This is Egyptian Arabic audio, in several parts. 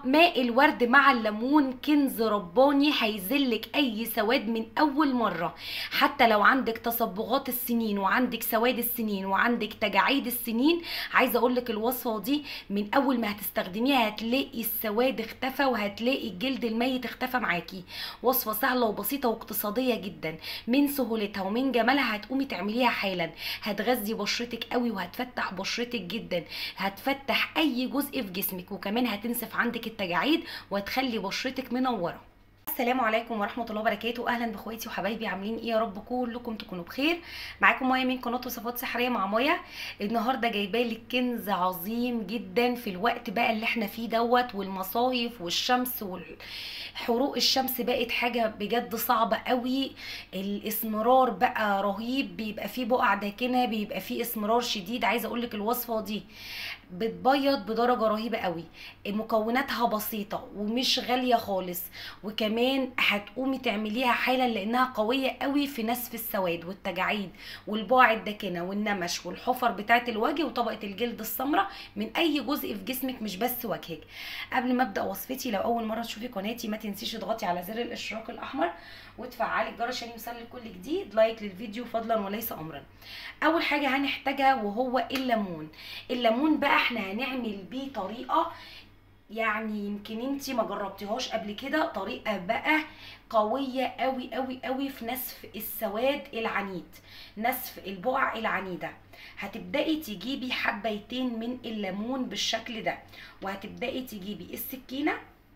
ماء الورد مع الليمون كنز رباني هيذلك اي سواد من اول مره حتى لو عندك تصبغات السنين وعندك سواد السنين وعندك تجاعيد السنين عايزه اقول لك الوصفه دي من اول ما هتستخدميها هتلاقي السواد اختفى وهتلاقي الجلد الميت اختفى معاكي وصفه سهله وبسيطه واقتصاديه جدا من سهولتها ومن جمالها هتقومي تعمليها حالا هتغذي بشرتك قوي وهتفتح بشرتك جدا هتفتح اي جزء في جسمك وكمان هتنسف عندك التجاعيد وهتخلي بشرتك منوره السلام عليكم ورحمه الله وبركاته اهلا باخواتي وحبايبي عاملين ايه يا رب كلكم تكونوا بخير معاكم مايا من قناه وصفات سحريه مع مايا النهارده جايبه لك كنز عظيم جدا في الوقت بقى اللي احنا فيه دوت والمصايف والشمس وحروق الشمس بقت حاجه بجد صعبه قوي الاسمرار بقى رهيب بيبقى فيه بقع داكنه بيبقى فيه اسمرار شديد عايزه اقول لك الوصفه دي بتبيض بدرجه رهيبه قوي مكوناتها بسيطه ومش غاليه خالص وكمان هتقومي تعمليها حالا لانها قويه قوي في نسف السواد والتجاعيد والبقع الداكنه والنمش والحفر بتاعه الوجه وطبقه الجلد السمراء من اي جزء في جسمك مش بس وجهك قبل ما ابدا وصفتي لو اول مره تشوفي قناتي ما تنسيش تضغطي على زر الاشتراك الاحمر وتفعلي الجرس عشان يوصلك كل جديد لايك للفيديو فضلا وليس امرا اول حاجه هنحتاجها وهو الليمون الليمون بقى احنا هنعمل بيه طريقه يعني يمكن انتي ما جربتيهاش قبل كده طريقه بقى قويه قوي قوي قوي في نسف السواد العنيد نسف البقع العنيده هتبداي تجيبي حبيتين من الليمون بالشكل ده وهتبداي تجيبي السكينه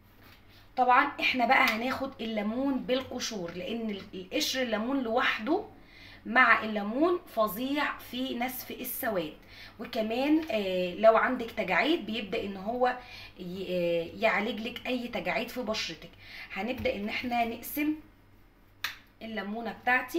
طبعا احنا بقى هناخد الليمون بالقشور لان القشر الليمون لوحده مع الليمون فظيع في نسف السواد وكمان آه لو عندك تجاعيد بيبدا ان هو يعالج لك اي تجاعيد في بشرتك هنبدا ان احنا نقسم الليمونه بتاعتي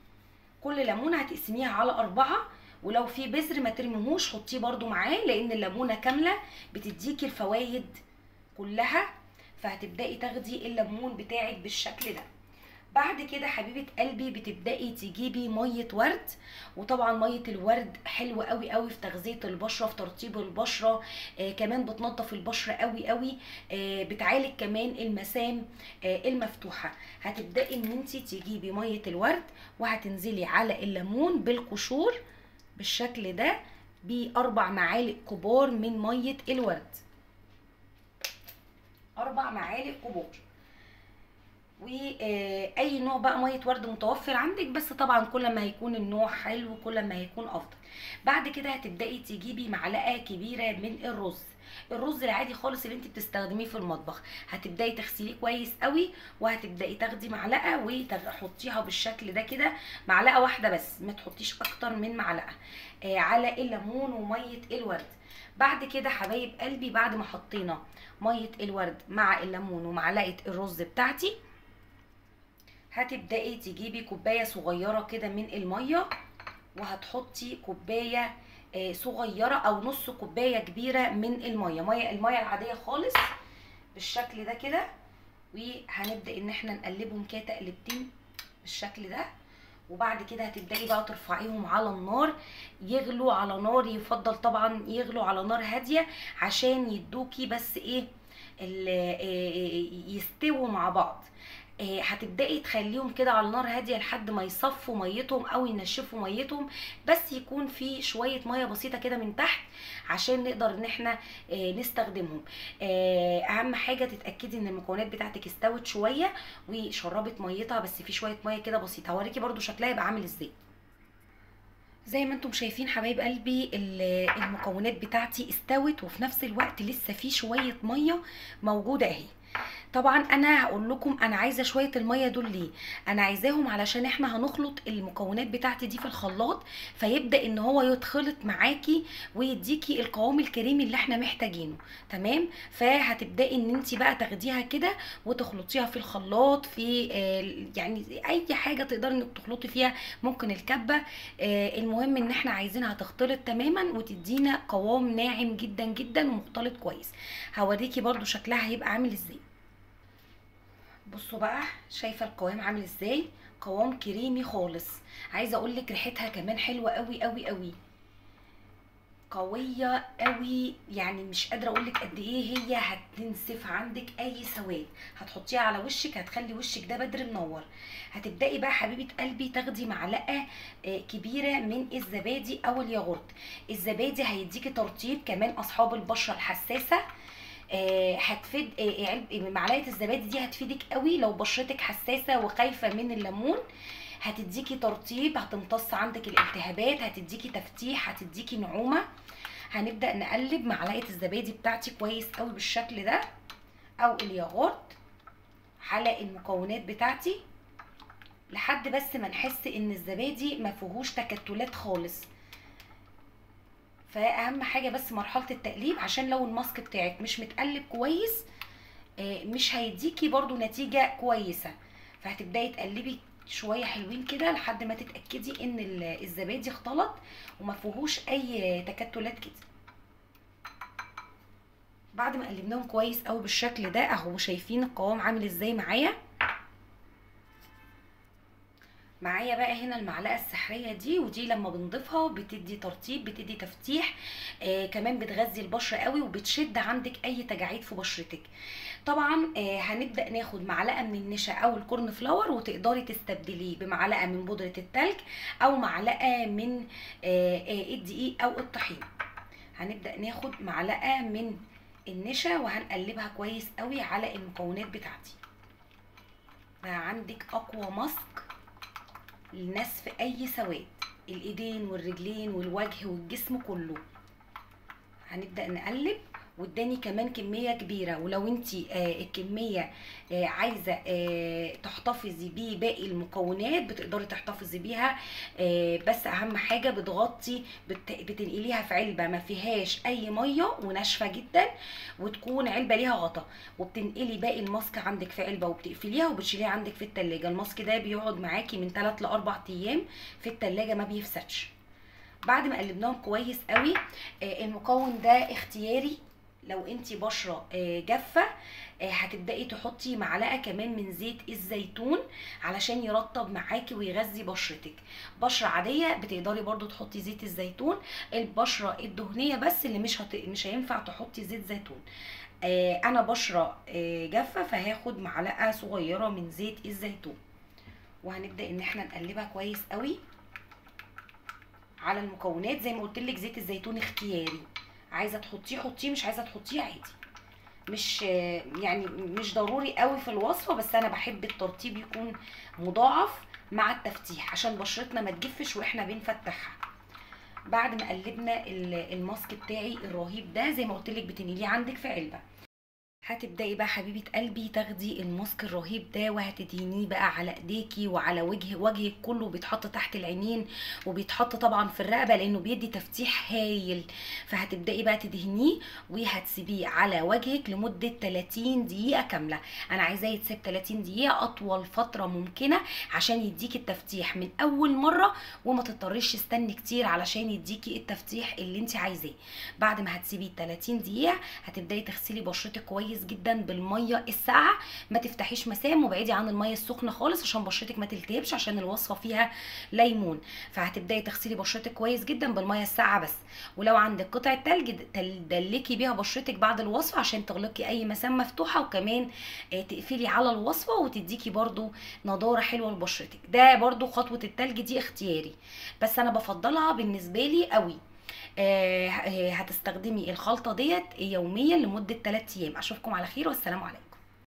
كل ليمونه هتقسميها على اربعه ولو في بذر ما ترميهوش حطيه برده معاه لان الليمونه كامله بتديكي الفوايد كلها فهتبداي تاخدي الليمون بتاعك بالشكل ده بعد كده حبيبه قلبي بتبداي تجيبي ميه ورد وطبعا ميه الورد حلوه قوي قوي في تغذيه البشره في ترطيب البشره آه كمان بتنظف البشره قوي قوي آه بتعالج كمان المسام آه المفتوحه هتبداي ان انت تجيبي ميه الورد وهتنزلي على الليمون بالقشور بالشكل ده باربع معالق كبار من ميه الورد اربع معالق كبار واي نوع بقى ميه ورد متوفر عندك بس طبعا كل ما هيكون النوع حلو كل ما هيكون افضل بعد كده هتبداي تجيبي معلقه كبيره من الرز الرز العادي خالص اللي انت بتستخدميه في المطبخ هتبداي تغسليه كويس قوي وهتبداي تاخدي معلقه وتحطيها بالشكل ده كده معلقه واحده بس ما تحطيش اكتر من معلقه آه على الليمون وميه الورد بعد كده حبايب قلبي بعد ما حطينا ميه الورد مع الليمون ومعلقه الرز بتاعتي هتبداي تجيبي كوبايه صغيره كده من الميه وهتحطي كوبايه صغيره او نص كوبايه كبيره من الميه ميه الميه العاديه خالص بالشكل ده كده وهنبدا ان احنا نقلبهم كده تقلبتين بالشكل ده وبعد كده هتبداي بقى ترفعيهم على النار يغلوا على نار يفضل طبعا يغلوا على نار هاديه عشان يدوكي بس ايه يستووا مع بعض هتبداي تخليهم كده على نار هاديه لحد ما يصفوا ميتهم او ينشفوا ميتهم بس يكون في شويه ميه بسيطه كده من تحت عشان نقدر ان احنا نستخدمهم اهم حاجه تتاكدي ان المكونات بتاعتك استوت شويه وشربت ميتها بس في شويه ميه كده بسيطه هوريكي برده شكلها يبقى عامل ازاي زي ما انتم شايفين حبايب قلبي المكونات بتاعتي استوت وفي نفس الوقت لسه في شويه ميه موجوده اهي طبعا انا هقول لكم انا عايزه شويه الميه دول ليه انا عايزاهم علشان احنا هنخلط المكونات بتاعتي دي في الخلاط فيبدا ان هو يتخلط معاكي ويديكي القوام الكريمي اللي احنا محتاجينه تمام فهتبداي ان انت بقى تاخديها كده وتخلطيها في الخلاط في آه يعني اي حاجه تقدري انك تخلطي فيها ممكن الكبه آه المهم ان احنا عايزينها تختلط تماما وتدينا قوام ناعم جدا جدا ومختلط كويس هوريكي برده شكلها هيبقى عامل ازاي بصوا بقى شايفه القوام عامل ازاي قوام كريمي خالص عايزه اقول لك ريحتها كمان حلوه قوي قوي قوي قويه قوي يعني مش قادره اقول لك قد ايه هي هتنسف عندك اي سواد هتحطيها على وشك هتخلي وشك ده بدر منور هتبداي بقى حبيبه قلبي تاخدي معلقه آه، كبيره من الزبادي او الياغورت الزبادي هيديكي ترطيب كمان اصحاب البشره الحساسه آه، هتفيد آه، علب- معلقه الزبادي دي هتفيدك قوي لو بشرتك حساسه وخايفه من الليمون هتديكي ترطيب هتمتص عندك الالتهابات هتديكي تفتيح هتديكي نعومه هنبدا نقلب معلقه الزبادي بتاعتي كويس قوي بالشكل ده او الياغورت على المكونات بتاعتي لحد بس ما نحس ان الزبادي ما فيهوش تكتلات خالص فاهم حاجه بس مرحله التقليب عشان لو الماسك بتاعك مش متقلب كويس آه، مش هيديكي برضو نتيجه كويسه فهتبداي تقلبي شويه حلوين كده لحد ما تتاكدي ان ال- الزبادي اختلط وما فيهوش اي تكتلات كده بعد ما قلبناهم كويس قوي بالشكل ده اهو شايفين القوام عامل ازاي معايا معايا بقى هنا المعلقه السحريه دي ودي لما بنضيفها بتدي ترطيب بتدي تفتيح آه كمان بتغذي البشره قوي وبتشد عندك اي تجاعيد في بشرتك طبعا آه هنبدا ناخد معلقه من النشا او الكورن فلاور وتقدري تستبدليه بمعلقه من بودره التلج او معلقه من آه آه الدقيق او الطحين هنبدا ناخد معلقه من النشا وهنقلبها كويس قوي على المكونات بتاعتي بقى عندك اقوى ماسك لنسف اي سواد الايدين والرجلين والوجه والجسم كله هنبدا نقلب واداني كمان كميه كبيره ولو انت آه الكميه آه عايزه آه تحتفظي بيه باقي المكونات بتقدري تحتفظي بيها آه بس اهم حاجه بتغطي بت بتنقليها في علبه ما فيهاش اي ميه وناشفه جدا وتكون علبه ليها غطا وبتنقلي باقي الماسك عندك في علبه وبتقفليها وبتشيليها عندك في التلاجة الماسك ده بيقعد معاكي من 3 ل 4 ايام في التلاجة ما بيفسدش بعد ما قلبناهم كويس قوي آه المكون ده اختياري لو انت بشره آه جافه آه هتبداي تحطي معلقه كمان من زيت الزيتون علشان يرطب معاكي ويغذي بشرتك بشره عاديه بتقدري برضو تحطي زيت الزيتون البشره الدهنيه بس اللي مش هت... مش هينفع تحطي زيت زيتون آه انا بشره آه جافه فهاخد معلقه صغيره من زيت الزيتون وهنبدا ان احنا نقلبها كويس قوي على المكونات زي ما قلت لك زيت الزيتون اختياري عايزه تحطيه حطيه مش عايزه تحطيه عادي مش يعني مش ضروري قوي في الوصفه بس انا بحب الترطيب يكون مضاعف مع التفتيح عشان بشرتنا ما تجفش واحنا بنفتحها بعد ما قلبنا الماسك بتاعي الرهيب ده زي ما قلت لك بتنقليه عندك في علبه هتبداي بقى حبيبه قلبي تاخدي الماسك الرهيب ده وهتدهنيه بقى على ايديكي وعلى وجه وجهك كله بيتحط تحت العينين وبيتحط طبعا في الرقبه لانه بيدي تفتيح هايل فهتبداي بقى تدهنيه وهتسيبيه على وجهك لمده 30 دقيقه كامله انا عايزاه يتساب 30 دقيقه اطول فتره ممكنه عشان يديكي التفتيح من اول مره وما تضطريش تستني كتير علشان يديكي التفتيح اللي انت عايزاه بعد ما هتسيبيه 30 دقيقه هتبداي تغسلي بشرتك كويس كويس جدا بالميه الساقعه ما تفتحيش مسام وابعدي عن الميه السخنه خالص عشان بشرتك ما تلتهبش عشان الوصفه فيها ليمون فهتبداي تغسلي بشرتك كويس جدا بالميه الساقعه بس ولو عندك قطعه تلج دلكي بيها بشرتك بعد الوصفه عشان تغلقي اي مسام مفتوحه وكمان تقفلي على الوصفه وتديكي برده نضاره حلوه لبشرتك ده برده خطوه التلج دي اختياري بس انا بفضلها بالنسبه لي قوي آه هتستخدمي الخلطه ديت يوميا لمده 3 ايام اشوفكم على خير والسلام عليكم